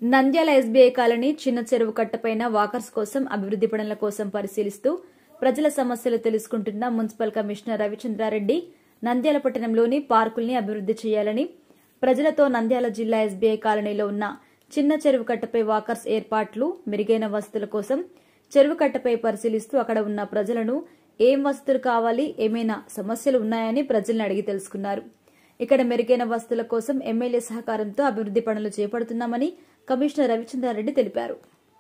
Nandyal SBI colony చిన్న చెరువు కట్టపైన walkers కోసం అభివృద్ది పనుల కోసం పరిశీలిస్తూ ప్రజల సమస్యలు తెలుసుకుంటున్న మున్సిపల్ కమిషనర్ రవిచంద్రారెడ్డి నంద్యాల పట్టణంలోని పార్కుల్ని అభివృద్ది చేయాలని ప్రజలతో నంద్యాల జిల్లా ఎస్బీఐ కాలనీలో ఉన్న చిన్న చెరువు కట్టపై వాకర్స్ ఏర్పాట్లు మెరుగైన వసతుల కోసం చెరువు కట్టపై పరిశీలిస్తూ అక్కడ ఉన్న ప్రజలను ఏం వసతులు కావాలి ఏమైనా సమస్యలు ఉన్నాయని ప్రజల్ని అడిగి తెలుసుకున్నారు ఇక్కడ మెరుగైన వసతుల కోసం ఎమ్మెల్యే సహకారంతో అభివృద్ది పనులు చేపడుతున్నామని కమిషనర్ రవిచంద్రారెడ్డి తెలిపారు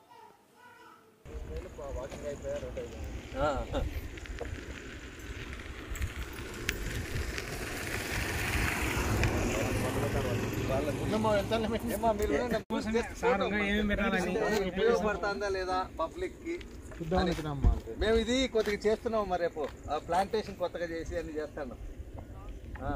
ఉపయోగపడుతుందా లేదా పబ్లిక్ కి మేము ఇది కొద్దిగా చేస్తున్నాం మరి రేపు ఆ ప్లాంటేషన్ కొత్తగా చేసి అన్ని చేస్తాను ఆ.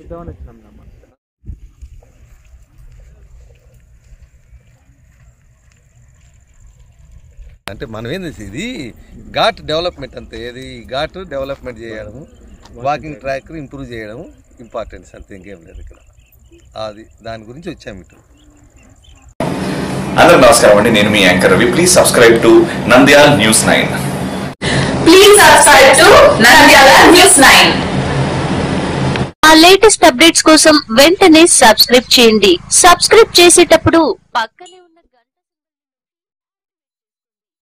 అంటే మనం ఏంది ఇది ఘాట్ డెవలప్మెంట్ అంతే ఏది ఘాట్ డెవలప్మెంట్ చేయడము వాకింగ్ ట్రాక్ ఇంప్రూవ్ చేయడం ఇంపార్టెన్స్ అంతే ఇంకేం లేదు ఇక్కడ అది దాని గురించి వచ్చాము ఇటు అందరూ నమస్కారం అండి నేను మీ anchor Ravi please subscribe to Nandyal news nine Please subscribe to Nandyala News 9. మా లేటెస్ట్ అప్డేట్స్ కోసం వెంటనే సబ్స్క్రైబ్ చేయండి సబ్స్క్రైబ్ చేసేటప్పుడు పక్కనే